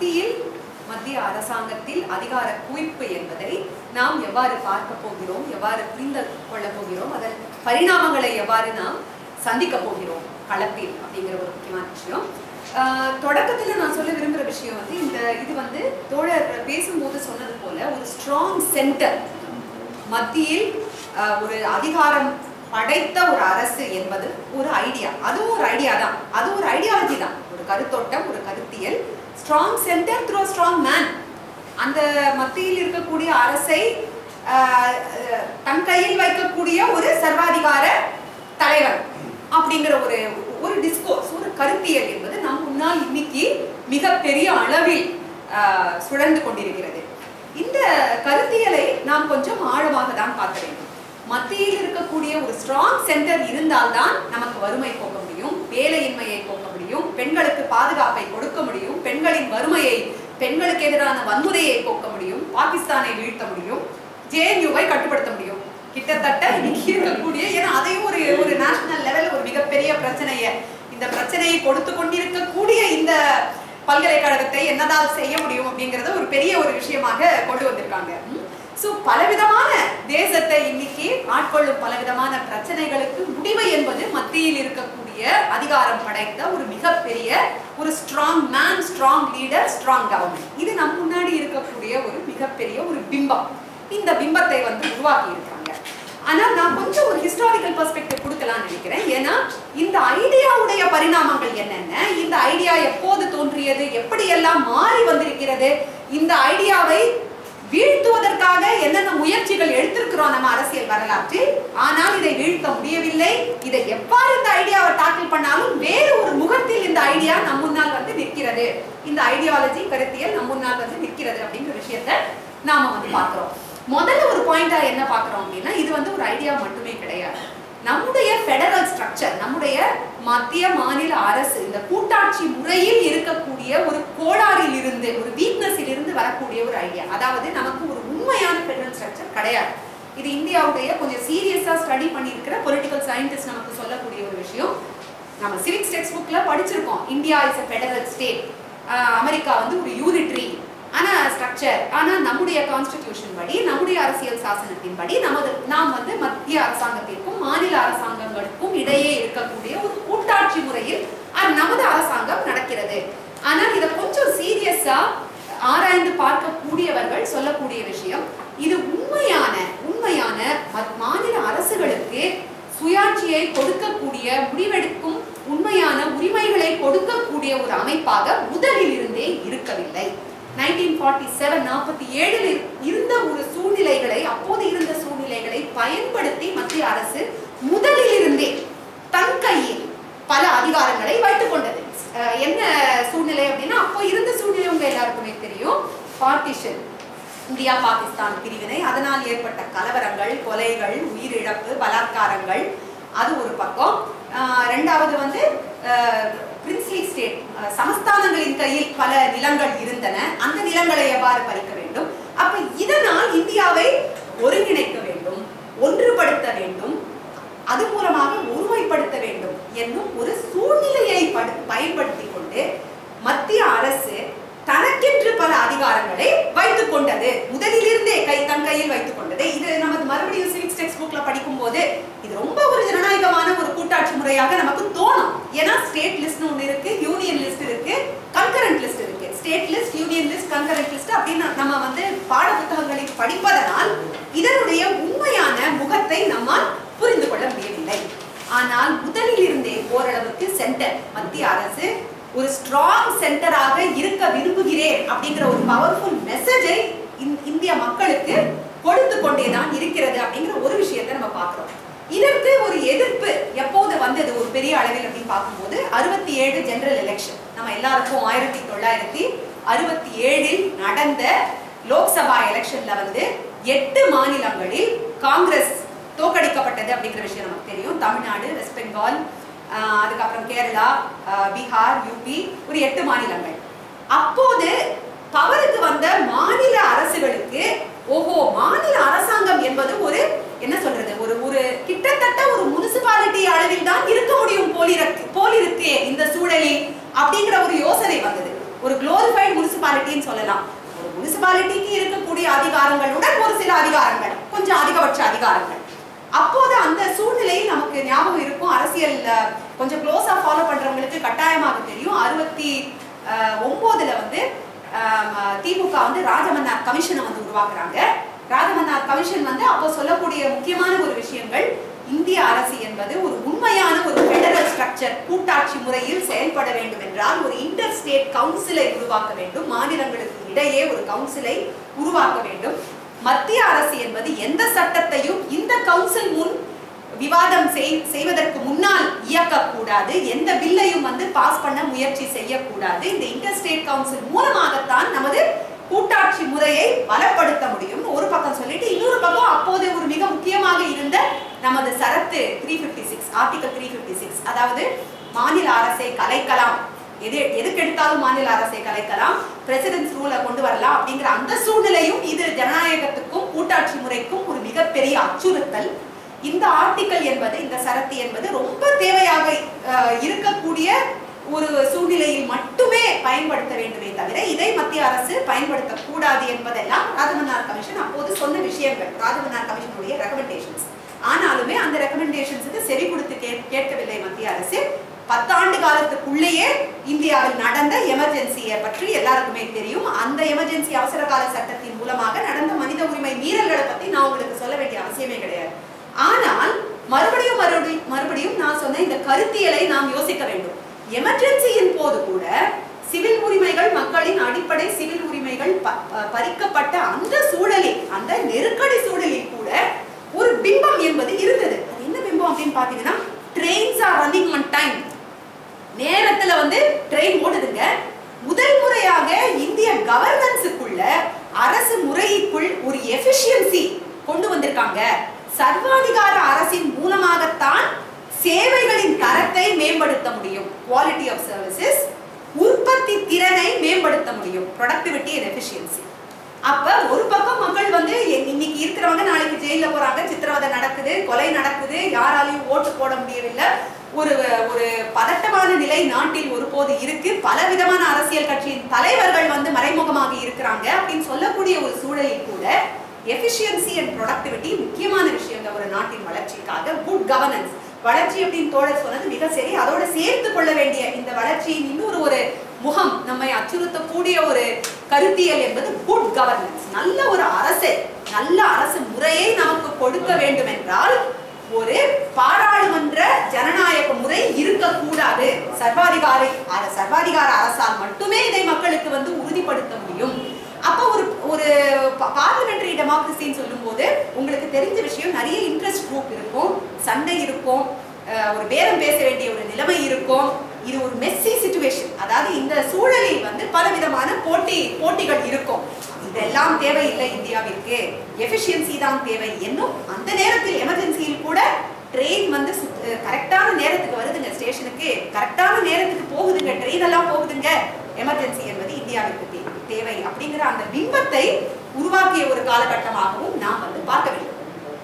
மத்தியில் மத்திய அரசாங்கத்தில் அதிகார குவிப்பு என்பதை நாம் எவ்வாறு பார்க்க போகிறோம் எவ்வாறு புரிந்து கொள்ளப் போகிறோம் அதன் பரிணாமங்களை எவ்வாறு நாம் சந்திக்க போகிறோம் களத்தில் அப்படிங்கிற ஒரு முக்கியமான விஷயம் ஆஹ் தொடக்கத்துல நான் சொல்ல விரும்புற விஷயம் வந்து இந்த இது வந்து தோழர் பேசும்போது சொன்னது போல ஒரு ஸ்ட்ராங் சென்டர் மத்தியில் ஆஹ், ஒரு அதிகாரம் படைத்த ஒரு அரசு என்பது ஒரு ஐடியா அதுவும் ஒரு ஐடியா தான் அது ஒரு ஐடியாலஜி தான் ஒரு கருத்தோட்டம் ஒரு கருத்தியல் strong centre through strong man அந்த மத்தியில் இருக்கக்கூடிய அரசை ஆஹ், அஹ், தன் கையில் வைக்கக்கூடிய ஒரு சர்வாதிகார தலைவர் அப்படிங்கிற ஒரு ஒரு டிஸ்கோர்ஸ் ஒரு கருத்தியல் என்பது நம் முன்னால் இன்னைக்கு மிகப்பெரிய அளவில் ஆஹ், சுழன்று கொண்டிருக்கிறது இந்த கருத்தியலை நாம் கொஞ்சம் ஆழமாக தான் பார்க்க வேண்டும் மத்தியில் இருக்கக்கூடிய ஒரு ஸ்ட்ராங் சென்டர் இருந்தால்தான் நமக்கு வறுமை போக்க முடியும் வேலையின்மையை போக்க முடியும் பெண்களுக்கு பாதுகாப்பை கொடுக்க முடியும் பெண்களின் வறுமையை பெண்களுக்கு எதிரான வன்முறையை போக்க முடியும் பாகிஸ்தானை வீழ்த்த முடியும் ஜேஎன்யூவை கட்டுப்படுத்த முடியும் கிட்டத்தட்ட இன்னைக்கு இருக்கக்கூடிய ஏன்னா அதையும் ஒரு ஒரு நேஷனல் லெவல் ஒரு மிகப்பெரிய பிரச்சனையை இந்த பிரச்சனையை கொடுத்து கொண்டிருக்கக்கூடிய இந்த பல்கலைக்கழகத்தை என்னதால் செய்ய முடியும் அப்படிங்கறத ஒரு பெரிய ஒரு விஷயமாக கொண்டு வந்திருக்காங்க ஸோ பலவிதமான தேசத்தை இன்னைக்கு ஆட்கொள்ளும் பலவிதமான பிரச்சனைகளுக்கு முடிவு என்பது மத்தியில் இருக்கக்கூடிய அதிகாரம் படைத்த ஒரு மிகப்பெரிய ஒரு strong man strong leader strong government இது நம் முன்னாடி இருக்கக்கூடிய ஒரு மிகப்பெரிய ஒரு பிம்பம் இந்த பிம்பத்தை வந்து உருவாக்கி இருக்காங்க ஆனா நான் கொஞ்சம் ஒரு ஹிஸ்டாரிக்கல் பெர்ஸ்பெக்டிவ் கொடுக்கலாம்னு நினைக்கிறேன் ஏன்னா இந்த ஐடியாவுடைய பரிணாமங்கள் என்னென்ன இந்த ஐடியா எப்போது தோன்றியது எப்படியெல்லாம் மாறி வந்திருக்கிறது இந்த ஐடியாவை வீழ்த்துவதற்காக என்னென்ன முயற்சிகள் எடுத்திருக்கிறோம் நம்ம அரசியல் வரலாற்றில் ஆனால் இதை வீழ்த்த முடியவில்லை இதை எவ்வாறு இந்த ஐடியாவை டாக்கிள் பண்ணாலும் வேறு ஒரு முகத்தில் இந்த ஐடியா நம் முன்னால் வந்து நிற்கிறது இந்த ஐடியாலஜி கருத்தியல் நம் முன்னால் வந்து நிற்கிறது அப்படிங்கிற விஷயத்த நாம வந்து பார்க்கிறோம் முதல்ல ஒரு பாயிண்டா என்ன பார்க்கிறோம் அப்படின்னா இது வந்து ஒரு ஐடியா மட்டுமே கிடையாது நம்முடைய ஃபெடரல் ஸ்ட்ரக்சர் நம்முடைய மத்திய மாநில அரசு இந்த கூட்டாட்சி முறையில் இருக்கக்கூடிய ஒரு கோளாறில் இருந்து ஒரு வீக்னஸில் இருந்து வரக்கூடிய ஒரு ஐடியா அதாவது நமக்கு ஒரு உண்மையான ஃபெடரல் ஸ்ட்ரக்சர் கிடையாது இது இந்தியாவுடைய கொஞ்சம் சீரியஸா ஸ்டடி பண்ணியிருக்கிற பொலிட்டிக்கல் சயின்டிஸ்ட் நமக்கு சொல்லக்கூடிய ஒரு விஷயம் நம்ம சிவிக்ஸ் டெக்ஸ்ட் புக்ல படிச்சிருக்கோம் India is a federal state America வந்து ஒரு யூனிட்ரி ஆனா ஸ்ட்ரக்சர் ஆனா நம்முடைய கான்ஸ்டிடியூஷன் படி நம்முடைய அரசியல் சாசனத்தின் படி நமது நாம் வந்து மத்திய அரசாங்கத்திற்கும் மாநில அரசாங்கங்களுக்கும் இடையே இருக்கக்கூடிய ஒரு கூட்டாட்சி முறையில் அஹ், நமது அரசாங்கம் நடக்கிறது ஆனால் இதை கொஞ்சம் சீரியஸா ஆராய்ந்து பார்க்கக்கூடியவர்கள் சொல்லக்கூடிய விஷயம் இது உண்மையான உண்மையான மத்- மாநில அரசுகளுக்கு சுயாட்சியை கொடுக்கக்கூடிய முடிவெடுக்கும் உண்மையான உரிமைகளை கொடுக்கக்கூடிய ஒரு அமைப்பாக முதலில் இருந்தே இருக்கவில்லை நைன்டீன் ஃபார்ட்டி செவன் நாற்பத்தி ஏழில் இருந்த ஒரு சூழ்நிலைகளை அப்போது இருந்த சூழ்நிலைகளை பயன்படுத்தி மத்திய அரசு முதலில் இருந்தே தன் கையில் பல அதிகாரங்களை வைத்துக் கொண்டது அஹ் என்ன சூழ்நிலை அப்படின்னா அப்போ இருந்த சூழ்நிலை உங்க எல்லாருக்குமே தெரியும் பார்ட்டிஷன் இந்தியா பாகிஸ்தான் பிரிவினை அதனால் ஏற்பட்ட கலவரங்கள் கொலைகள் உயிரிழப்பு பலாத்காரங்கள் அது ஒரு பக்கம் ஆஹ் ரெண்டாவது வந்து பிரின்ஸ்லி ஸ்டேட் சமஸ்தானங்களின் கையில் பல நிலங்கள் இருந்தன அந்த நிலங்களை எவ்வாறு பறிக்க வேண்டும் அப்ப இதனால் இந்தியாவை ஒருங்கிணைக்க வேண்டும் ஒன்றுபடுத்த வேண்டும் அது மூலமாக ஒருமைப்படுத்த வேண்டும் என்னும் ஒரு சூழ்நிலையை படு- பயன்படுத்திக் கொண்டு மத்திய அரசு தனக்கென்று பல அதிகாரங்களை வைத்துக் கொண்டது முதலிலிருந்தே கை தன் கையில் வைத்துக் கொண்டது இது நமது மறுபடியும் சிவிக்ஸ் டெக்ஸ்ட் புக்ல படிக்கும் போது இது ரொம்ப ஒரு ஜனநாயகமான ஒரு கூட்டாட்சி முறையாக நமக்கு தோணும் ஏன்னா ஸ்டேட் லிஸ்ட்னு ஒன்று இருக்கு யூனியன் லிஸ்ட் இருக்கு கன்கரண்ட் லிஸ்ட் இருக்கு state list union list concurrent list அப்படின்னு நம்ம வந்து பாட புத்தகங்களில் படிப்பதனால் இதனுடைய உண்மையான முகத்தை நம்மால் புரிந்து கொள்ள முடியவில்லை ஆனால் முதலில் இருந்தே ஓரளவுக்கு சென்டர் மத்திய அரசு ஒரு ஸ்ட்ராங் சென்டராக இருக்க விரும்புகிறேன் அப்படிங்கிற ஒரு பவர்ஃபுல் மெசேஜை இந்திய மக்களுக்கு கொடுத்து கொண்டேதான் இருக்கிறது அப்படிங்கிற ஒரு விஷயத்தை நம்ம பார்க்கிறோம் இதற்கு ஒரு எதிர்ப்பு எப்போது வந்தது ஒரு பெரிய அளவில் அப்படின்னு பார்க்கும்போது அறுபத்தி ஏழு ஜெனரல் எலெக்ஷன் நம்ம எல்லாருக்கும் ஆயிரத்தி தொள்ளாயிரத்தி அறுபத்தி ஏழில் நடந்த லோக்சபா எலெக்ஷன்ல வந்து எட்டு மாநிலங்களில் காங்கிரஸ் தோற்கடிக்கப்பட்டது அப்படிங்கிற விஷயம் நமக்கு தெரியும் தமிழ்நாடு வெஸ்ட் பெங்கால் ஆஹ் அதுக்கப்புறம் கேரளா ஆஹ் பீகார் யூபி ஒரு எட்டு மாநிலங்கள் அப்போது பவருக்கு வந்த மாநில அரசுகளுக்கு ஓஹோ மாநில அரசாங்கம் என்பது ஒரு என்ன சொல்றது ஒரு ஒரு கிட்டத்தட்ட ஒரு முனிசிபாலிட்டி அளவில் தான் இருக்க முடியும் போலிருக்கு போலிருக்கே இந்த சூழலில் அப்படிங்கிற ஒரு யோசனை வந்தது ஒரு குளோரிஃபைட் முனிசிபாலிட்டி முனிசிபாலிட்டின்னு சொல்லலாம் ஒரு முனிசிபாலிட்டிக்கு இருக்கக்கூடிய அதிகாரங்களுடன் ஒரு சில அதிகாரங்கள் கொஞ்சம் அதிகபட்ச அதிகாரங்கள் அப்போது அந்த சூழ்நிலை நமக்கு ஞாபகம் இருக்கும் அரசியல் அஹ், கொஞ்சம் க்ளோஸா ஃபாலோ பண்றவங்களுக்கு கட்டாயமாக தெரியும் அறுபத்தி அஹ், ஒன்பதுல வந்து ஆம், திமுக வந்து ராஜமன்னார் கமிஷனை வந்து உருவாக்குறாங்க ராஜமன்னார் கமிஷன் வந்து அப்போ சொல்லக்கூடிய முக்கியமான ஒரு விஷயங்கள் இந்திய அரசு என்பது ஒரு உண்மையான ஒரு ஃபெடரல் ஸ்ட்ரக்சர் கூட்டாட்சி முறையில் செயல்பட வேண்டும் என்றால் ஒரு இன்டர் ஸ்டேட் கவுன்சிலை உருவாக்க வேண்டும் மாநிலங்களுக்கு இடையே ஒரு கவுன்சிலை உருவாக்க வேண்டும் மத்திய அரசு என்பது எந்த சட்டத்தையும் இந்த கவுன்சில் முன் விவாதம் செய்- செய்வதற்கு முன்னால் இயக்கக்கூடாது எந்த பில்லையும் வந்து பாஸ் பண்ண முயற்சி செய்யக்கூடாது இந்த இன்டர் ஸ்டேட் கவுன்சில் மூலமாகத்தான் நமது கூட்டாட்சி முறையை பலப்படுத்த முடியும் ஒரு பக்கம் சொல்லிட்டு இன்னொரு பக்கம் அப்போது ஒரு மிக முக்கியமாக இருந்த நமது சரத்து three fifty six article three fifty six அதாவது மாநில அரசை கலைக்கலாம் எது எதுக்கு எடுத்தாலும் மாநில அரசை கலைக்கலாம் பிரசிடென்ஸ் ரூலை கொண்டு வரலாம் அப்படிங்கிற அந்த சூழ்நிலையும் இது ஜனநாயகத்துக்கும் கூட்டாட்சி முறைக்கும் ஒரு மிகப்பெரிய அச்சுறுத்தல் இந்த ஆர்டிக்கல் என்பது இந்த சரத்து என்பது ரொம்ப தேவையாக அஹ், இருக்கக்கூடிய ஒரு சூழ்நிலையில் மட்டுமே பயன்படுத்த வேண்டுமே தவிர இதை மத்திய அரசு பயன்படுத்தக் கூடாது என்பதெல்லாம் ராஜமன்னார் கமிஷன் அப்போது சொன்ன விஷயங்கள் ராஜமன்னார் கமிஷனுடைய ரெக்கமெண்டேஷன்ஸ் ஆனாலுமே அந்த ரெக்கமெண்டேஷன்ஸுக்கு செவி கொடுத்து கே- கேட்கவில்லை மத்திய அரசு பத்தாண்டு காலத்துக்குள்ளேயே இந்தியாவில் நடந்த எமர்ஜென்சியை பற்றி எல்லாருக்குமே தெரியும் அந்த எமர்ஜென்சி அவசர கால சட்டத்தின் மூலமாக நடந்த மனித உரிமை மீறல்களை பத்தி நான் உங்களுக்கு சொல்ல வேண்டிய அவசியமே கிடையாது ஆனால் மறுபடியும் மறுபடியும் மறுபடியும் நான் சொன்ன இந்த கருத்தியலை நாம் யோசிக்க வேண்டும் எமர்ஜென்சியின் போது கூட சிவில் உரிமைகள் மக்களின் அடிப்படை சிவில் உரிமைகள் ப- ப- பறிக்கப்பட்ட அந்த சூழலில் அந்த நெருக்கடி சூழலில் கூட ஒரு பிம்பம் என்பது இருந்தது அது என்ன பிம்பம் அப்படின்னு பாத்தீங்கன்னா trains are running on time நேரத்துல வந்து ட்ரெயின் ஓடுதுங்க முதல் முறையாக இந்திய கவர்னன்ஸுக்குள்ள அரசு முறைக்குள் ஒரு எஃபிஷியன்சி கொண்டு வந்திருக்காங்க சர்வாதிகார அரசின் மூலமாகத்தான் சேவைகளின் தரத்தை மேம்படுத்த முடியும் குவாலிட்டி ஆஃப் சர்வீசஸ் உற்பத்தி திறனை மேம்படுத்த முடியும் ப்ரொடக்டிவிட்டி அண்ட் எஃபிஷியன்சி அப்ப ஒரு பக்கம் மக்கள் வந்து எ- இன்னைக்கு இருக்கிறவங்க நாளைக்கு ஜெயில போறாங்க சித்திரவதை நடக்குது கொலை நடக்குது யாராலையும் ஓட்டு போட முடியவில்லை ஒரு ஒரு பதட்டமான நிலை நாட்டில் ஒருபோது இருக்கு பல விதமான அரசியல் கட்சியின் தலைவர்கள் வந்து மறைமுகமாக இருக்கிறாங்க அப்படின்னு சொல்லக்கூடிய ஒரு சூழலில் கூட எஃபிஷியன்சி அண்ட் ப்ரொடக்டிவிட்டி முக்கியமான விஷயங்க ஒரு நாட்டின் வளர்ச்சிக்காக குட் கவர்னன்ஸ் வளர்ச்சி அப்படின்னு தோழர் சொன்னது மிக சரி அதோட சேர்த்து கொள்ள வேண்டிய இந்த வளர்ச்சியின் இன்னொரு ஒரு முகம் நம்மை அச்சுறுத்தக்கூடிய ஒரு கருத்தியல் என்பது குட் கவர்னன்ஸ் நல்ல ஒரு அரசை நல்ல அரசு முறையை நமக்கு கொடுக்க வேண்டும் என்றால் ஒரு பாராளுமன்ற ஜனநாயக முறை இருக்கக்கூடாது சர்வாதிகாரி அர- சர்வாதிகார அரசால் மட்டுமே இதை மக்களுக்கு வந்து உறுதிப்படுத்த முடியும் அப்ப ஒரு ஒரு பார்லிமெண்டரி டெமோக்ரஸின்னு சொல்லும்போது உங்களுக்கு தெரிஞ்ச விஷயம் நிறைய இன்ட்ரெஸ்ட் குரூப் இருக்கும் சண்டை இருக்கும் அஹ் ஒரு பேரம் பேச வேண்டிய ஒரு நிலைமை இருக்கும் இது ஒரு மெஸ்ஸி சுச்சுவேஷன் அதாவது இந்த சூழலில் வந்து பலவிதமான போட்டி போட்டிகள் இருக்கும் இதெல்லாம் தேவையில்லை இந்தியாவிற்கு எஃபிஷியன்சி தான் தேவை என்னும் அந்த நேரத்தில் எமர்ஜென்சியில் கூட ட்ரெயின் வந்து கரெக்டான நேரத்துக்கு வருதுங்க ஸ்டேஷனுக்கு கரெக்டான நேரத்துக்கு போகுதுங்க ட்ரெயின் எல்லாம் போகுதுங்க எமர்ஜென்சி என்பது இந்தியாவிற்கு தே- தேவை அப்படிங்கிற அந்த பிம்பத்தை உருவாக்கிய ஒரு காலகட்டமாகவும் நாம் வந்து பார்க்க வேண்டும்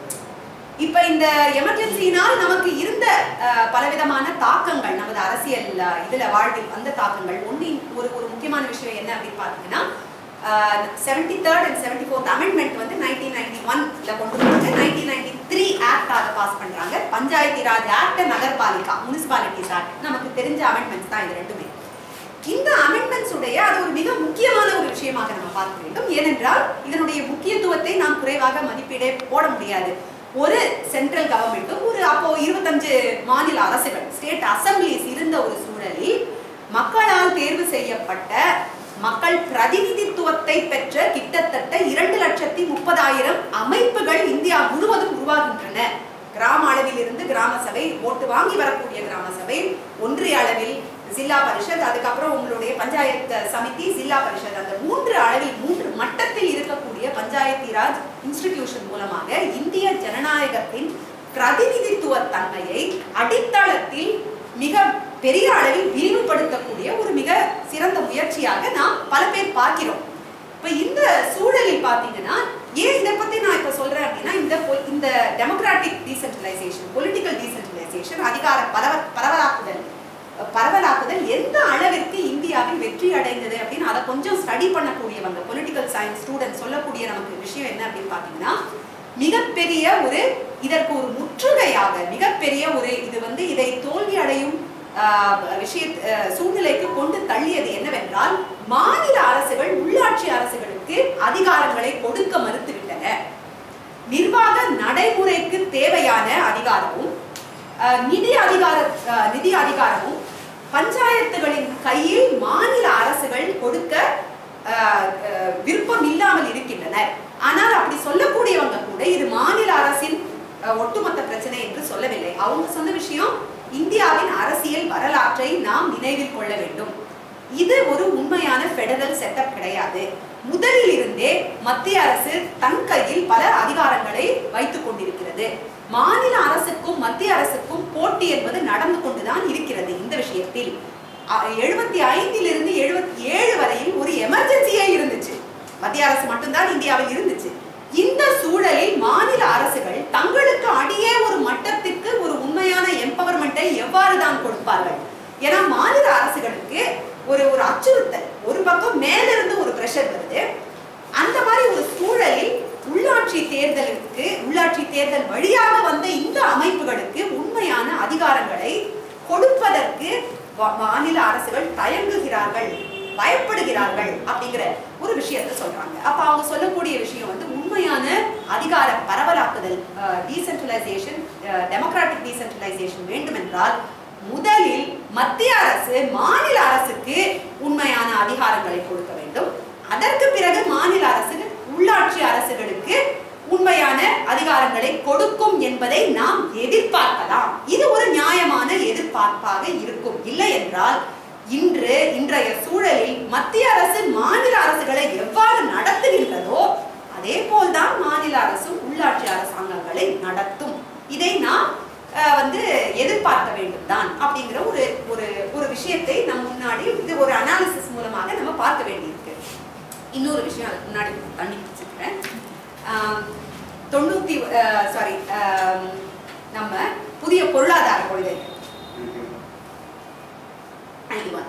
இப்ப இந்த எமர்ஜென்சியினால் நமக்கு இருந்த அஹ், பலவிதமான தாக்கங்கள் நமது அரசியல் அஹ், இதுல வாழ்வில் வந்த தாக்கங்கள் ஒன்று ஒரு ஒரு முக்கியமான விஷயம் என்ன அப்படின்னு பார்த்தீங்கன்னா seventy third and seventy fourth amendment வந்து நைன்டீன் நைன்டி ஒன்ல கொண்டு வந்தாங்க நைன்டீன் நைன்டி த்ரீ ஆக்ட் அதை பாஸ் பண்றாங்க Panchayati Raj act Nagarpalika municipalities act நமக்கு தெரிஞ்ச அமெண்ட்மெண்ட்ஸ் தான் இது ரெண்டுமே இந்த அமெண்ட்மெண்ட்ஸ் உடைய அது ஒரு மிக முக்கியமான ஒரு விஷயமாக நம்ம பார்க்க வேண்டும் ஏனென்றால் இதனுடைய முக்கியத்துவத்தை நாம் குறைவாக மதிப்பீடே போட முடியாது ஒரு சென்ட்ரல் கவர்மெண்ட்டும் ஒரு அப்போ இருபத்தஞ்சு மாநில அரசுகள் ஸ்டேட் அசம்பிளிஸ் இருந்த ஒரு சூழலில் மக்களால் தேர்வு செய்யப்பட்ட மக்கள் பிரதிநிதித்துவத்தை பெற்ற கிட்டத்தட்ட இரண்டு லட்சத்தி முப்பதாயிரம் அமைப்புகள் இந்தியா முழுவதும் உருவாகின்றன கிராம அளவில் இருந்து கிராம சபை ஓட்டு வாங்கி வரக்கூடிய கிராம சபை ஒன்றிய அளவில் ஜில்லா பரிஷத் அதுக்கப்புறம் உங்களுடைய பஞ்சாயத்து சமிதி ஜில்லா பரிஷத் அந்த மூன்று அளவில் மூன்று மட்டத்தில் இருக்கக்கூடிய பஞ்சாயத்தி ராஜ் இன்ஸ்டிடியூஷன் மூலமாக இந்திய ஜனநாயகத்தின் பிரதிநிதித்துவ தன்மையை அடித்தளத்தில் மிக பெரிய அளவில் விரிவுபடுத்தக்கூடிய ஒரு மிக சிறந்த முயற்சியாக நாம் பல பேர் பார்க்கிறோம் இப்ப இந்த சூழலில் பாத்தீங்கன்னா ஏன் இதை பத்தி நான் இப்ப சொல்றேன் அப்படின்னா இந்த பொ- இந்த டெமோக்ராட்டிக் டீசென்ட்ரலைசேஷன் பொலிட்டிக்கல் டீசென்ட்ரலைசேஷன் அதிகார பரவ பரவலாக்குதல் பரவலாக்குதல் எந்த அளவிற்கு இந்தியாவில் வெற்றி அடைந்தது அப்படின்னு அதை கொஞ்சம் ஸ்டடி பண்ணக்கூடியவங்க பொலிட்டிக்கல் சயின்ஸ் ஸ்டூடெண்ட் சொல்லக்கூடிய நமக்கு விஷயம் என்ன அப்படின்னு பார்த்தீங்கன்னா மிகப்பெரிய ஒரு இதற்கு ஒரு முற்றுகையாக மிகப்பெரிய ஒரு இது வந்து இதை தோல்வி அடையும் ஆஹ், விஷய ஆஹ், சூழ்நிலைக்கு கொண்டு தள்ளியது என்னவென்றால் மாநில அரசுகள் உள்ளாட்சி அரசுகளுக்கு அதிகாரங்களை கொடுக்க மறுத்துவிட்டன நிர்வாக நடைமுறைக்கு தேவையான அதிகாரமும் அஹ், நிதி அதிகார அஹ், நிதி அதிகாரமும் பஞ்சாயத்துகளின் கையில் மாநில அரசுகள் கொடுக்க அஹ், அஹ், விருப்பம் இல்லாமல் இருக்கின்றனர் ஆனால் அப்படி சொல்லக்கூடியவங்க கூட இது மாநில அரசின் அஹ், ஒட்டுமொத்த பிரச்சனை என்று சொல்லவில்லை அவங்க சொன்ன விஷயம் இந்தியாவின் அரசியல் வரலாற்றை நாம் நினைவில் கொள்ள வேண்டும் இது ஒரு உண்மையான ஃபெடரல் செட்டப் கிடையாது முதலில் இருந்தே மத்திய அரசு தன் கையில் பல அதிகாரங்களை வைத்துக் கொண்டிருக்கிறது மாநில அரசுக்கும் மத்திய அரசுக்கும் போட்டி என்பது நடந்து கொண்டுதான் இருக்கிறது இந்த விஷயத்தில் எழுபத்தி ஐந்திலிருந்து எழுபத்தி ஏழு வரையில் ஒரு எமர்ஜென்சியே இருந்துச்சு மத்திய அரசு மட்டும்தான் இந்தியாவில் இருந்துச்சு இந்த சூழலில் மாநில அரசுகள் தங்களுக்கு அடியே ஒரு மட்டத்திற்கு ஒரு உண்மையான எம்பவர்மெண்ட்டை எவ்வாறு தான் கொடுப்பார்கள் ஏன்னா மாநில அரசுகளுக்கு ஒரு ஒரு அச்சுறுத்தல் ஒரு பக்கம் மேலிருந்து ஒரு பிரஷர் வருது அந்த மாதிரி ஒரு சூழலில் உள்ளாட்சி தேர்தலுக்கு உள்ளாட்சி தேர்தல் வழியாக வந்த இந்த அமைப்புகளுக்கு உண்மையான அதிகாரங்களை கொடுப்பதற்கு வ- மாநில அரசுகள் தயங்குகிறார்கள் பயப்படுகிறார்கள் அப்படிங்கிற ஒரு விஷயத்தை சொல்றாங்க அப்ப அவங்க சொல்லக்கூடிய விஷயம் வந்து உண்மையான அதிகார பரவலாக்குதல் டீசென்ட்ரலைசேஷன் டெமோக்ராட்டிக் டீசென்ட்ரலைசேஷன் வேண்டுமென்றால் முதலில் மத்திய அரசு மாநில அரசுக்கு உண்மையான அதிகாரங்களை கொடுக்க வேண்டும் அதற்கு பிறகு மாநில அரசுகள் உள்ளாட்சி அரசுகளுக்கு உண்மையான அதிகாரங்களை கொடுக்கும் என்பதை நாம் எதிர்பார்க்கலாம் இது ஒரு நியாயமான எதிர்பார்ப்பாக இருக்கும் இல்லை என்றால் இன்று இன்றைய சூழலில் மத்திய அரசு மாநில அரசுகளை எவ்வாறு நடத்துகின்றதோ அதே போல்தான் மாநில அரசும் உள்ளாட்சி அரசாங்கங்களை நடத்தும் இதை நாம் அஹ், வந்து எதிர்பார்க்க வேண்டும் தான் அப்படிங்கிற ஒரு ஒரு ஒரு விஷயத்தை நம் முன்னாடி இது ஒரு அனாலிசிஸ் மூலமாக நம்ம பார்க்க வேண்டியிருக்கு இன்னொரு விஷயம் அதுக்கு முன்னாடி தண்ணி வச்சுக்கிறேன் ஆம், தொண்ணூத்தி சாரி நம்ம புதிய பொருளாதார கொள்கை 91.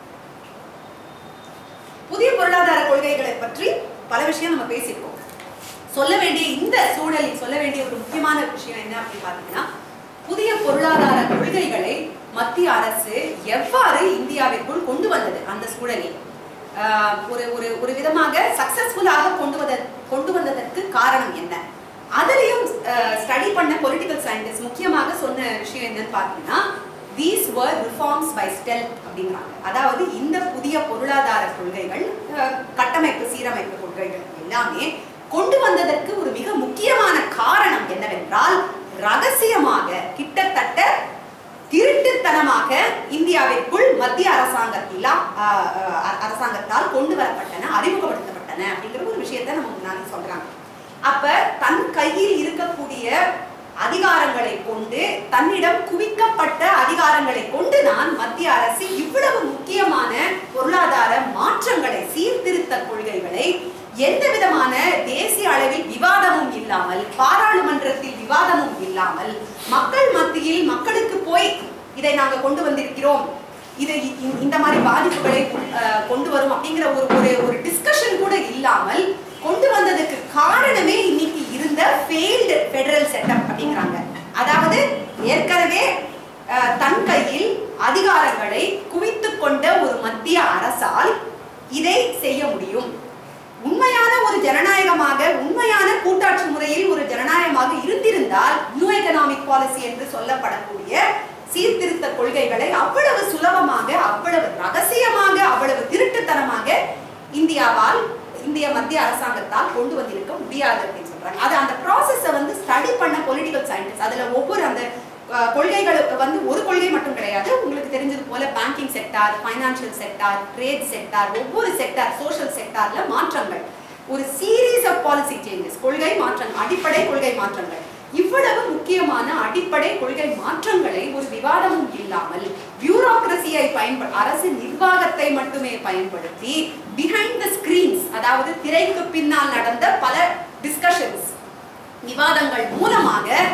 புதிய பொருளாதார கொள்கைகளை பற்றி பல விஷயம் நம்ம பேசியிருக்கோம் சொல்ல வேண்டிய இந்த சூழலில் சொல்ல வேண்டிய ஒரு முக்கியமான விஷயம் என்ன அப்படின்னு பார்த்தீங்கன்னா புதிய பொருளாதார கொள்கைகளை மத்திய அரசு எவ்வாறு இந்தியாவிற்குள் கொண்டு வந்தது அந்த சூழலில் ஆஹ், ஒரு ஒரு ஒரு விதமாக சக்சஸ்ஃபுல்லாக கொண்டு வந்த கொண்டு வந்ததற்கு காரணம் என்ன அதுலயும் ஸ்டடி பண்ண பொலிட்டிக்கல் சயின்டிஸ்ட் முக்கியமாக சொன்ன விஷயம் என்னன்னு பார்த்தீங்கன்னா these were reforms by stealth அப்படிங்கிறாங்க அதாவது இந்த புதிய பொருளாதார கொள்கைகள் அஹ், கட்டமைப்பு சீரமைப்பு கொள்கைகள் எல்லாமே கொண்டு வந்ததற்கு ஒரு மிக முக்கியமான காரணம் என்னவென்றால் ரகசியமாக கிட்டத்தட்ட திருட்டுத்தனமாக இந்தியாவிற்குள் மத்திய அரசாங்கத்தில அஹ், அஹ், அரசாங்கத்தால் கொண்டு வரப்பட்டன அறிமுகப்படுத்தப்பட்டன அப்படிங்கிற ஒரு விஷயத்தை நம்ம முன்னாடி சொல்றாங்க அப்ப தன் கையில் இருக்கக்கூடிய அதிகாரங்களை கொண்டு தன்னிடம் குவிக்கப்பட்ட அதிகாரங்களை கொண்டு தான் மத்திய அரசு இவ்வளவு முக்கியமான பொருளாதார மாற்றங்களை சீர்திருத்த கொள்கைகளை எந்த விதமான தேசிய அளவில் விவாதமும் இல்லாமல் பாராளுமன்றத்தில் விவாதமும் இல்லாமல் மக்கள் மத்தியில் மக்களுக்கு போய் இதை நாங்க கொண்டு வந்திருக்கிறோம் இது இ- இந்த மாதிரி பாதிப்புகளை அஹ், கொண்டு வரும் அப்படிங்கிற ஒரு ஒரு ஒரு டிஸ்கஷன் கூட இல்லாமல் கொண்டு வந்ததுக்கு காரணமே இன்னைக்கு இருந்த ஃபெயில்டு ஃபெடரல் செட்டப் அப்படிங்கிறாங்க அதாவது ஏற்கனவே அஹ், தன் கையில் அதிகாரங்களை குவித்துக் கொண்ட ஒரு மத்திய அரசால் இதை செய்ய முடியும் உண்மையான ஒரு ஜனநாயகமாக உண்மையான கூட்டாட்சி முறையில் ஒரு ஜனநாயகமாக இருந்திருந்தால் நியூ எகனாமிக் பாலிசி என்று சொல்லப்படக்கூடிய சீர்திருத்த கொள்கைகளை அவ்வளவு சுலபமாக அவ்வளவு ரகசியமாக அவ்வளவு திருட்டுத்தனமாக இந்தியாவால் இந்திய மத்திய அரசாங்கத்தால் கொண்டு வந்திருக்க முடியாது அப்படின்னு சொல்றாங்க அது அந்த ப்ராசஸை வந்து ஸ்டடி பண்ண பொலிட்டிக்கல் சயின்டிஸ்ட் அதுல ஒவ்வொரு அந்த அஹ், கொள்கைகளுக்கு வந்து ஒரு கொள்கை மட்டும் கிடையாது உங்களுக்கு தெரிஞ்சது போல banking sector financial sector trade sector ஒவ்வொரு செக்டார் சோஷியல் செக்டார்ல மாற்றங்கள் ஒரு சீரீஸ் ஆஃப் பாலிசி சேஞ்சஸ் கொள்கை மாற்றங்கள் அடிப்படை கொள்கை மாற்றங்கள் இவ்வளவு முக்கியமான அடிப்படை கொள்கை மாற்றங்களை ஒரு விவாதமும் இல்லாமல் பியூரோக்ரசியை பயன்ப அரசு நிர்வாகத்தை மட்டுமே பயன்படுத்தி பிஹைண்ட் த ஸ்கிரீன்ஸ் அதாவது திரைக்கு பின்னால் நடந்த பல டிஸ்கஷன்ஸ் விவாதங்கள் மூலமாக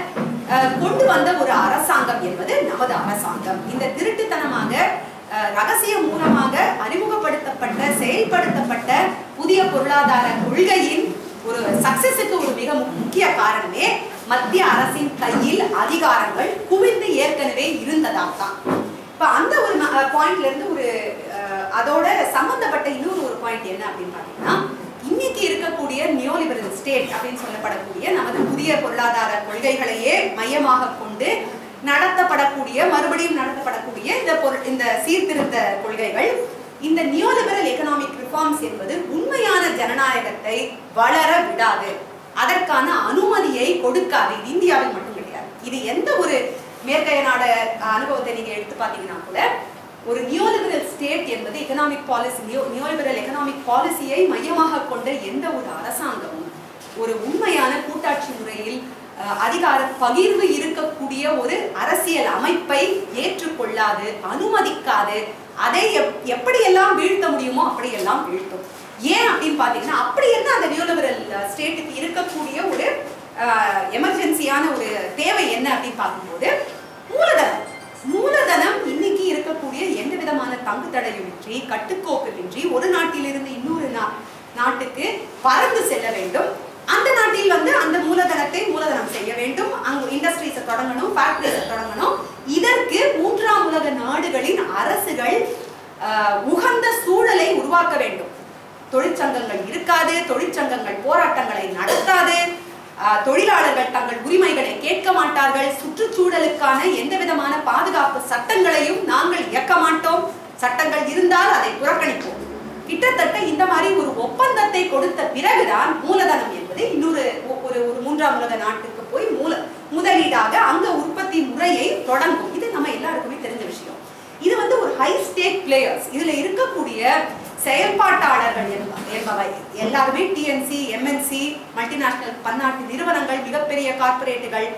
அஹ், கொண்டு வந்த ஒரு அரசாங்கம் என்பது நமது அரசாங்கம் இந்த திருட்டுத்தனமாக அஹ், ரகசிய மூலமாக அறிமுகப்படுத்தப்பட்ட செயல்படுத்தப்பட்ட புதிய பொருளாதார கொள்கையின் ஒரு சக்சஸுக்கு ஒரு மிக முக்கிய காரணமே மத்திய அரசின் கையில் அதிகாரங்கள் குவிந்து ஏற்கனவே இருந்ததால் தான் இப்ப அந்த ஒரு பாயிண்ட்ல இருந்து ஒரு அஹ், அதோட சம்பந்தப்பட்ட இன்னொரு ஒரு பாயிண்ட் என்ன அப்படின்னு பாத்தீங்கன்னா இன்னைக்கு இருக்கக்கூடிய நியோலிபரல் ஸ்டேட் அப்படின்னு சொல்லப்படக்கூடிய நமது புதிய பொருளாதார கொள்கைகளையே மையமாக கொண்டு நடத்தப்படக்கூடிய மறுபடியும் நடத்தப்படக்கூடிய இந்த பொரு- இந்த சீர்திருத்த கொள்கைகள் இந்த நியோலிபரல் எக்கனாமிக் ரிஃபார்ம்ஸ் என்பது உண்மையான ஜனநாயகத்தை வளர விடாது அதற்கான அனுமதியை கொடுக்காது இது இந்தியாவில் மட்டும் கிடையாது இது எந்த ஒரு மேற்கைய நாட அனுபவத்தை நீங்க எடுத்து பார்த்தீங்கன்னா கூட ஒரு நியோலிபரல் ஸ்டேட் என்பது economic policy neo neoliberal economic பாலிசியை மையமாக கொண்ட எந்த ஒரு அரசாங்கமும் ஒரு உண்மையான கூட்டாட்சி முறையில் அஹ், அதிகார பகிர்வு இருக்கக்கூடிய ஒரு அரசியல் அமைப்பை ஏற்றுக்கொள்ளாது அனுமதிக்காது அதை எப்- எப்படியெல்லாம் வீழ்த்த முடியுமோ அப்படியெல்லாம் வீழ்த்தும் ஏன் அப்படின்னு பார்த்தீங்கன்னா அப்படி என்ன அந்த நியோலிபரல் ஸ்டேட்டுக்கு இருக்கக்கூடிய ஒரு எமர்ஜென்சியான ஒரு தேவை என்ன அப்படின்னு பார்க்கும்போது மூலதனம் மூலதனம் இன்னைக்கு இருக்கக்கூடிய எந்த விதமான தங்கு தடையுமின்றி கட்டுக்கோப்பின்றி ஒரு நாட்டிலிருந்து இன்னொரு நா- நாட்டுக்கு பறந்து செல்ல வேண்டும் அந்த நாட்டில் வந்து அந்த மூலதனத்தை மூலதனம் செய்ய வேண்டும் அங்கு இண்டஸ்ட்ரீஸை தொடங்கணும் ஃபேக்டரிஸை தொடங்கணும் இதற்கு மூன்றாம் உலக நாடுகளின் அரசுகள் ஆஹ், உகந்த சூழலை உருவாக்க வேண்டும் தொழிற்சங்கங்கள் இருக்காது தொழிற்சங்கங்கள் போராட்டங்களை நடத்தாது ஆஹ், தொழிலாளர்கள் தங்கள் உரிமைகளை கேட்க மாட்டார்கள் சுற்றுச்சூழலுக்கான எந்த விதமான பாதுகாப்பு சட்டங்களையும் நாங்கள் இயக்க மாட்டோம் சட்டங்கள் இருந்தால் அதை புறக்கணிப்போம் கிட்டத்தட்ட இந்த மாதிரி ஒரு ஒப்பந்தத்தை கொடுத்த பிறகுதான் மூலதனம் என்பது இன்னொரு ஒ- ஒரு ஒரு மூன்றாம் உலக நாட்டுக்கு போய் மூல முதலீடாக அங்க உற்பத்தி முறையை தொடங்கும் இது நம்ம எல்லாருக்குமே தெரிஞ்ச விஷயம் இது வந்து ஒரு ஹை ஸ்டேக் பிளேயர்ஸ் இதுல இருக்கக்கூடிய செயல்பாட்டாளர்கள் என்ப- என்பவை எல்லாருமே டிஎன்சி எம்என்சி மல்டிநேஷனல் பன்னாட்டு நிறுவனங்கள் மிகப்பெரிய கார்ப்பரேட்டுகள்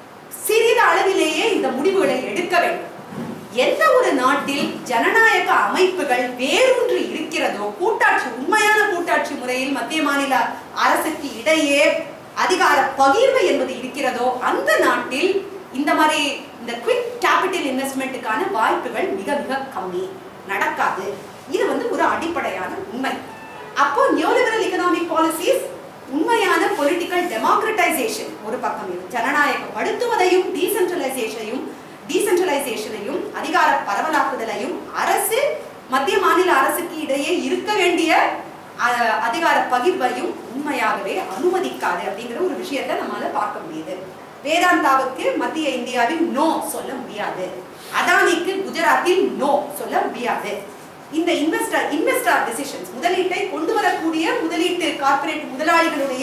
சிறிது அளவிலேயே இந்த முடிவுகளை எடுக்க வேண்டும் எந்த ஒரு நாட்டில் ஜனநாயக அமைப்புகள் வேரூன்றி இருக்கிறதோ கூட்டாட்சி உண்மையான கூட்டாட்சி முறையில் மத்திய மாநில அரசுக்கு இடையே அதிகார பகிர்வு என்பது இருக்கிறதோ அந்த நாட்டில் இந்த மாதிரி இந்த குவிக் கேபிட்டல் இன்வெஸ்ட்மெண்ட்டுக்கான வாய்ப்புகள் மிக மிக கம்மி நடக்காது இது வந்து ஒரு அடிப்படையான உண்மை அப்போ நியோலிபரல் எக்கனாமிக் பாலிசிஸ் உண்மையான பொலிட்டிக்கல் டெமோக்ரட்டைசேஷன் ஒரு பக்கம் இது ஜனநாயகப்படுத்துவதையும் டீசென்ட்ரலைசேஷனையும் டீசென்ட்ரலைசேஷனையும் அதிகார பரவலாக்குதலையும் அரசு மத்திய மாநில அரசுக்கு இடையே இருக்க வேண்டிய அஹ், அதிகார பகிர்வையும் உண்மையாகவே அனுமதிக்காது அப்படிங்கிற ஒரு விஷயத்தை நம்மால பார்க்க முடியுது வேதாந்தாவுக்கு மத்திய இந்தியாவில் நோ சொல்ல முடியாது அதானிக்கு குஜராத்தில் நோ சொல்ல முடியாது இந்த இன்வெஸ்டர் இன்வெஸ்டர் டிசிஷன்ஸ் முதலீட்டை கொண்டு வரக்கூடிய முதலீட்டு கார்ப்பரேட் முதலாளிகளுடைய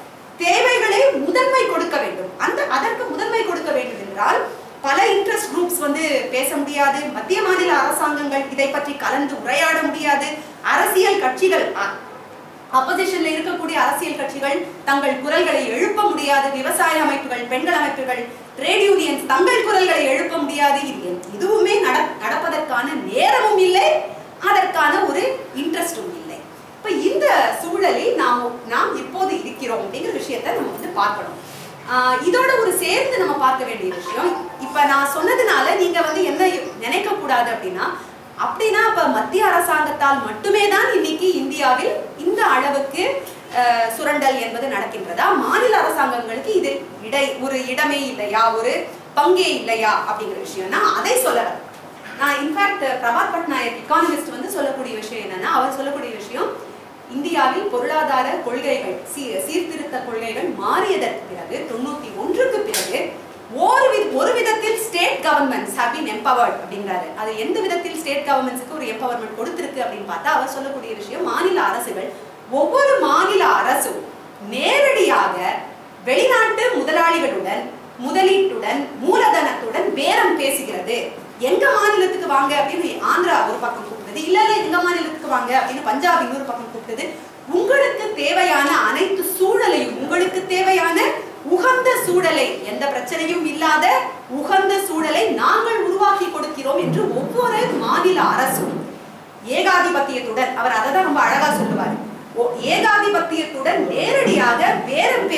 தேவைகளை முதன்மை கொடுக்க வேண்டும் அந்த அதற்கு முதன்மை கொடுக்க வேண்டும் என்றால் பல இன்ட்ரெஸ்ட் குரூப்ஸ் வந்து பேச முடியாது மத்திய மாநில அரசாங்கங்கள் இதை பற்றி கலந்து உரையாட முடியாது அரசியல் கட்சிகள் அப்போசிஷன்ல இருக்கக்கூடிய அரசியல் கட்சிகள் தங்கள் குரல்களை எழுப்ப முடியாது விவசாய அமைப்புகள் பெண்கள் அமைப்புகள் ட்ரேட் யூனியன்ஸ் தங்கள் குரல்களை எழுப்ப முடியாது இது இதுவுமே நட நடப்பதற்கான நேரமும் இல்லை அதற்கான ஒரு இன்ட்ரெஸ்டும் இல்லை இப்ப இந்த சூழலில் நாம் நாம் இப்போது இருக்கிறோம் அப்படிங்கிற விஷயத்தை நம்ம வந்து பார்க்கணும் ஆஹ் இதோட ஒரு சேர்ந்து நம்ம பார்க்க வேண்டிய விஷயம் இப்ப நான் சொன்னதுனால நீங்க வந்து என்ன நினைக்க கூடாது அப்படின்னா அப்படின்னா இப்ப மத்திய அரசாங்கத்தால் மட்டுமே தான் இன்னைக்கு இந்தியாவில் இந்த அளவுக்கு ஆஹ், சுரண்டல் என்பது நடக்கின்றதா மாநில அரசாங்கங்களுக்கு இது இடை ஒரு இடமே இல்லையா ஒரு பங்கே இல்லையா அப்படிங்கிற விஷயம்னா அதை சொல்லல நான் இன்ஃபேக்ட் பிரபாத் பட்நாயக் எக்கானமிஸ்ட் வந்து சொல்லக்கூடிய விஷயம் என்னன்னா அவர் சொல்லக்கூடிய விஷயம் இந்தியாவில் பொருளாதார கொள்கைகள் சீ- சீர்திருத்த கொள்கைகள் மாறியதற்கு பிறகு தொண்ணூத்தி ஒன்றுக்கு பிறகு ஒரு வித ஒரு விதத்தில் state governments have been empowered அப்படின்றாரு அது எந்த விதத்தில் ஸ்டேட் கவர்மெண்ட்ஸுக்கு ஒரு எம்பவர்மெண்ட் கொடுத்திருக்கு அப்படின்னு பார்த்தா அவர் சொல்லக்கூடிய விஷயம் மாநில அரசுகள் ஒவ்வொரு மாநில அரசும் நேரடியாக வெளிநாட்டு முதலாளிகளுடன் முதலீட்டுடன் மூலதனத்துடன் பேரம் பேசுகிறது எங்க மாநிலத்துக்கு வாங்க அப்படின்னு ஆந்திரா ஒரு பக்கம் கூப்பிட்டது இல்ல இல்ல எங்க மாநிலத்துக்கு வாங்க அப்படின்னு பஞ்சாப் இன்னொரு பக்கம் கூப்பிட்டது உங்களுக்கு தேவையான அனைத்து சூழலையும் உங்களுக்கு தேவையான உகந்த சூழலை எந்த பிரச்சனையும் இல்லாத உகந்த சூழலை நாங்கள் உருவாக்கி கொடுக்கிறோம் என்று ஒவ்வொரு மாநில அரசும் ஏகாதிபத்தியத்துடன் அவர் அதை தான் ரொம்ப அழகா சொல்லுவார் ஓ- ஏகாதிபத்தியத்துடன் நேரடியாக பேரம் பேசக்கூடிய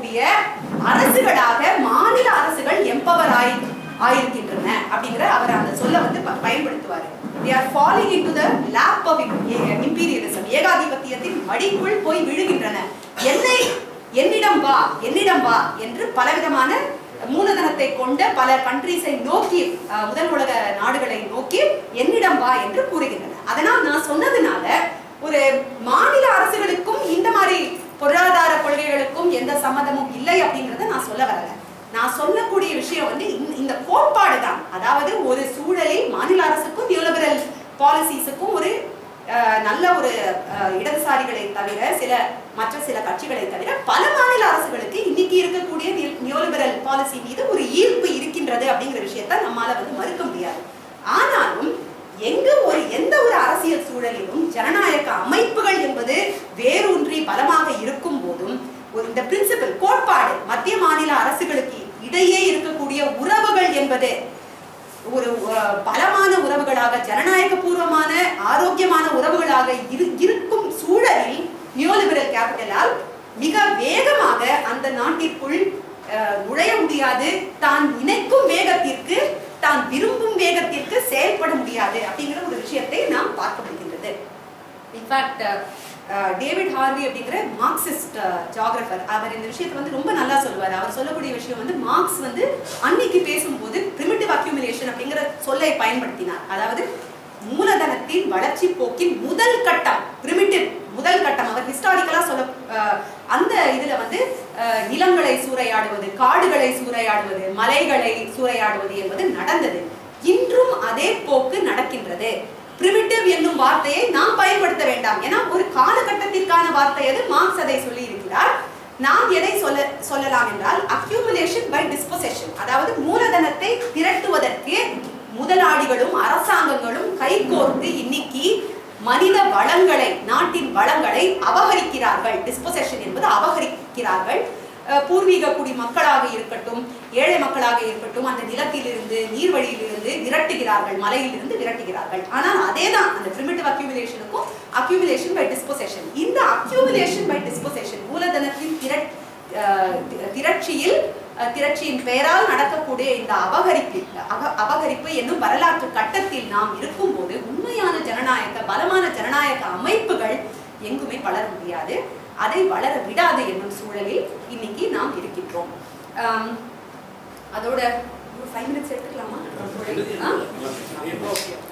இருக்கக்கூடிய அரசுகளாக மாநில அரசுகள் எம்பவர் ஆய் ஆயிருக்கின்றன அப்படிங்கிற அவர் அந்த சொல்ல வந்து ப- பயன்படுத்துவார் they are falling into the lap of imperialism ஏகாதிபத்தியத்தின் மடிக்குள் போய் விழுகின்றன என்னை என்னிடம் வா என்னிடம் வா என்று பலவிதமான மூலதனத்தை கொண்ட பல கண்ட்ரீஸை நோக்கி அஹ், முதல் உலக நாடுகளை நோக்கி என்னிடம் வா என்று கூறுகின்றன அதனால் நான் சொன்னதுனால ஒரு மாநில அரசுகளுக்கும் இந்த மாதிரி பொருளாதார கொள்கைகளுக்கும் எந்த சம்மதமும் இல்லை அப்படிங்கறத நான் சொல்ல வரல நான் சொல்லக்கூடிய விஷயம் வந்து இந்த- இந்த கோட்பாடு தான் அதாவது ஒரு சூழலில் மாநில அரசுக்கும் நியூலிபரல் பாலிசிஸுக்கும் ஒரு அஹ், நல்ல ஒரு அஹ், இடதுசாரிகளை தவிர சில மற்ற சில கட்சிகளை தவிர பல மாநில அரசுகளுக்கு இன்னைக்கு இருக்கக்கூடிய நியூலிபரல் பாலிசி மீது ஒரு ஈர்ப்பு இருக்கின்றது அப்படிங்கிற விஷயத்த நம்மால வந்து மறுக்க முடியாது ஆனாலும் எங்க ஒரு எந்த ஒரு அரசியல் சூழலிலும் ஜனநாயக அமைப்புகள் என்பது வேரூன்றி பலமாக இருக்கும் போதும் ஒரு இந்த பிரின்சிபல் கோட்பாடு மத்திய மாநில அரசுகளுக்கு இடையே இருக்கக்கூடிய உறவுகள் என்பது ஒரு அஹ், பலமான உறவுகளாக ஜனநாயக பூர்வமான ஆரோக்கியமான உறவுகளாக இரு இருக்கும் சூழலில் நியோலிபரல் கேபிட்டலால் மிக வேகமாக அந்த நாட்டிற்குள் அஹ், நுழைய முடியாது தான் நினைக்கும் வேகத்திற்கு தான் விரும்பும் வேகத்திற்கு செயல்பட முடியாது அப்படிங்கிற ஒரு விஷயத்தை நாம் பார்க்க முடிகின்றது இன்ஃபேக்ட் டேவிட் ஹார்வி அப்படிங்கிற மார்க்சிஸ்ட் ஜாகிரபர் அவர் இந்த விஷயத்தை வந்து ரொம்ப நல்லா சொல்லுவார் அவர் சொல்லக்கூடிய விஷயம் வந்து மார்க்ஸ் வந்து அன்னைக்கு பேசும்போது பிரிமிட்டிவ் அக்யூமிலேஷன் அப்படிங்கிற சொல்லை பயன்படுத்தினார் அதாவது மூலதனத்தின் வளர்ச்சி போக்கின் முதல் கட்டம் பிரிமிட்டிவ் முதல் கட்டம் அவர் ஹிஸ்டாரிக்கலா சொல்ல அஹ், அந்த இதுல வந்து அஹ், நிலங்களை சூறையாடுவது காடுகளை சூறையாடுவது மலைகளை சூறையாடுவது என்பது நடந்தது இன்றும் அதே போக்கு நடக்கின்றது பிரிமிட்டிவ் என்னும் வார்த்தையை நாம் பயன்படுத்த வேண்டாம் ஏன்னா ஒரு காலகட்டத்திற்கான வார்த்தை அது மார்க்ஸ் அதை சொல்லி இருக்கிறார் நாம் எதை சொல்ல சொல்லலாம் என்றால் அக்யூமுலேஷன் பை டிஸ்பொசேஷன் அதாவது மூலதனத்தை திரட்டுவதற்கு முதலாளிகளும் அரசாங்கங்களும் கைகோர்த்து இன்னைக்கு மனித வளங்களை நாட்டின் வளங்களை அபகரிக்கிறார்கள் டிஸ்பொசேஷன் என்பது அபகரிக்கிறார்கள் அஹ் பூர்வீக குடி மக்களாக இருக்கட்டும் ஏழை மக்களாக இருக்கட்டும் அந்த நிலத்திலிருந்து நீர்வழியிலிருந்து விரட்டுகிறார்கள் மலையிலிருந்து விரட்டுகிறார்கள் ஆனால் அதேதான் அந்த பிரிமிட்டிவ் அக்யூமுலேஷனுக்கும் அக்யூமுலேஷன் பை டிஸ்பொசேஷன் இந்த அக்யூமுலேஷன் பை டிஸ்பொசேஷன் மூலதனத்தின் திரட் அஹ் தி- திரட்சியில் அஹ் திரட்சியின் பெயரால் நடக்கக்கூடிய இந்த அபகரிப்பு அக- அபகரிப்பு என்னும் வரலாற்று கட்டத்தில் நாம் இருக்கும்போது உண்மையான ஜனநாயக பலமான ஜனநாயக அமைப்புகள் எங்குமே வளர முடியாது அதை வளர விடாது என்னும் சூழலில் இன்னைக்கு நாம் இருக்கின்றோம் ஆம், அதோட ஒரு ஃபைவ் மினிட்ஸ் எடுத்துக்கலாமா ஆ? Okay.